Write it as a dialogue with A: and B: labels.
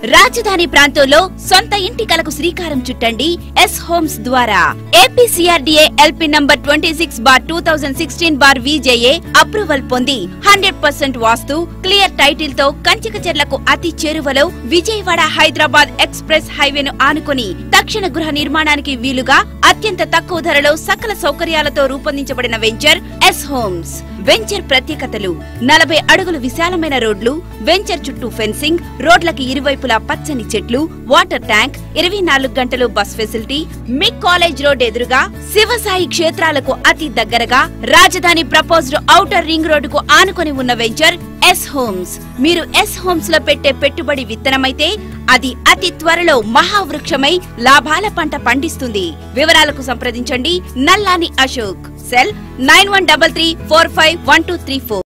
A: రాజధాని ప్రాంతంలో సొంత ఇంటి కలకు శ్రీకారం చుట్టండి ఎస్ హోమ్స్ ద్వారా APCRDA LP number twenty six bar two thousand sixteen bar VJA approval పొంది hundred percent vastu clear title తో కంచికచెర్లకు అతి చేరువలో విజయవాడ హైదరాబాద్ ఎక్స్ప్రెస్ హైవేను ఆనుకుని తక్షణ గృహ నిర్మాణానికి వీలుగా అత్యంత తక్కువ ధరలో సకల సౌకర్యాలతో రూపొందించబడిన వెంచర్ ఎస్ హోమ్స్ వెంచర్ ప్రత్యేకతలు నలభై అడుగులు విశాలమైన రోడ్లు వెంచర్ చుట్టూ ఫెన్సింగ్ రోడ్లకి ఇరువైపులా పచ్చని చెట్లు వాటర్ ట్యాంక్ ఇరవై నాలుగు గంటలు bus facility MIC college road ఎదురుగా శివసాయి క్షేత్రాలకు అతి దగ్గరగా రాజధాని ప్రపోజ్డ్ ఔటర్ రింగ్ రోడ్డుకు ఆనుకొని ఉన్న వెంచర్ ఎస్ హోమ్స్ మీరు ఎస్ హోమ్స్ లో పెట్టే పెట్టుబడి విత్తనమైతే అది అతి త్వరలో మహావృక్షమై లాభాల పంట పండిస్తుంది వివరాలకు సంప్రదించండి Nallani Ashok cell nine one double three four five one two three four